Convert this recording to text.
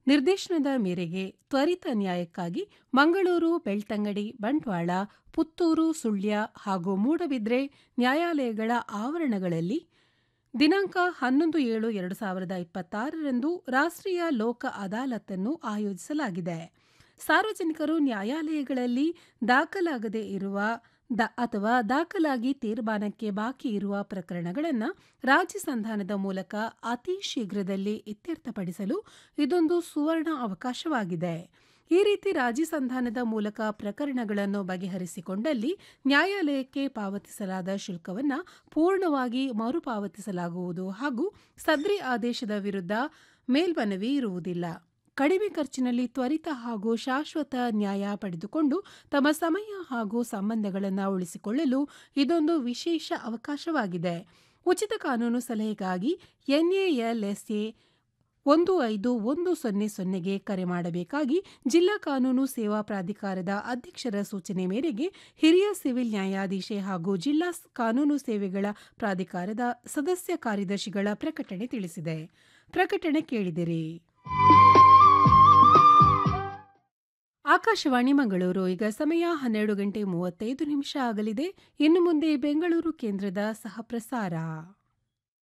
ನಿರ್ದೇಶನದ ಮೇರೆಗೆ ತ್ವರಿತ ನ್ಯಾಯಕ್ಕಾಗಿ ಮಂಗಳೂರು ಬೆಳ್ತಂಗಡಿ ಬಂಟ್ವಾಳ ಪುತ್ತೂರು ಸುಳ್ಯ ಹಾಗೂ ಮೂಡಬಿದ್ರೆ ನ್ಯಾಯಾಲಯಗಳ ಆವರಣಗಳಲ್ಲಿ ದಿನಾಂಕ ಹನ್ನೊಂದು ಏಳು ಎರಡು ಸಾವಿರದ ಇಪ್ಪತ್ತಾರರಂದು ರಾಷ್ಟ್ರೀಯ ಲೋಕ ಅದಾಲತನ್ನು ಆಯೋಜಿಸಲಾಗಿದೆ ಸಾರ್ವಜನಿಕರು ನ್ಯಾಯಾಲಯಗಳಲ್ಲಿ ದಾಖಲಾಗದೇ ಇರುವ ದ ಅಥವಾ ದಾಖಲಾಗಿ ತೀರ್ಮಾನಕ್ಕೆ ಬಾಕಿ ಇರುವ ಪ್ರಕರಣಗಳನ್ನು ರಾಜಿ ಸಂಧಾನದ ಮೂಲಕ ಅತಿ ಶೀಘ್ರದಲ್ಲಿ ಇತ್ಯರ್ಥಪಡಿಸಲು ಇದೊಂದು ಸುವರ್ಣ ಅವಕಾಶವಾಗಿದೆ ಈ ರೀತಿ ರಾಜಿ ಸಂಧಾನದ ಮೂಲಕ ಪ್ರಕರಣಗಳನ್ನು ಬಗೆಹರಿಸಿಕೊಂಡಲ್ಲಿ ನ್ಯಾಯಾಲಯಕ್ಕೆ ಪಾವತಿಸಲಾದ ಶುಲ್ಕವನ್ನು ಪೂರ್ಣವಾಗಿ ಮರುಪಾವತಿಸಲಾಗುವುದು ಹಾಗೂ ಸದ್ರಿ ಆದೇಶದ ವಿರುದ್ಧ ಮೇಲ್ಮನವಿ ಇರುವುದಿಲ್ಲ ಕಡಿಮೆ ಖರ್ಚಿನಲ್ಲಿ ತ್ವರಿತ ಹಾಗೂ ಶಾಶ್ವತ ನ್ಯಾಯ ಪಡೆದುಕೊಂಡು ತಮ್ಮ ಸಮಯ ಹಾಗೂ ಸಂಬಂಧಗಳನ್ನು ಉಳಿಸಿಕೊಳ್ಳಲು ಇದೊಂದು ವಿಶೇಷ ಅವಕಾಶವಾಗಿದೆ ಉಚಿತ ಕಾನೂನು ಸಲಹೆಗಾಗಿ ಎನ್ಎಎಲ್ಎಸ್ಎ ಒಂದು ಐದು ಒಂದು ಸೊನ್ನೆ ಸೊನ್ನೆಗೆ ಕರೆ ಮಾಡಬೇಕಾಗಿ ಜಿಲ್ಲಾ ಕಾನೂನು ಸೇವಾ ಪ್ರಾಧಿಕಾರದ ಅಧ್ಯಕ್ಷರ ಸೂಚನೆ ಮೇರೆಗೆ ಹಿರಿಯ ಸಿವಿಲ್ ನ್ಯಾಯಾಧೀಶೆ ಹಾಗೂ ಜಿಲ್ಲಾ ಕಾನೂನು ಸೇವೆಗಳ ಪ್ರಾಧಿಕಾರದ ಸದಸ್ಯ ಕಾರ್ಯದರ್ಶಿಗಳ ಪ್ರಕಟಣೆ ತಿಳಿಸಿದೆ ಪ್ರಕಟಣೆ ಕೇಳಿದಿರಿ ಆಕಾಶವಾಣಿ ಮಂಗಳೂರು ಈಗ ಸಮಯ ಹನ್ನೆರಡು ಗಂಟೆ ಮೂವತ್ತೈದು ನಿಮಿಷ ಆಗಲಿದೆ ಇನ್ನು ಮುಂದೆ ಬೆಂಗಳೂರು ಕೇಂದ್ರದ ಸಹ ಪ್ರಸಾರ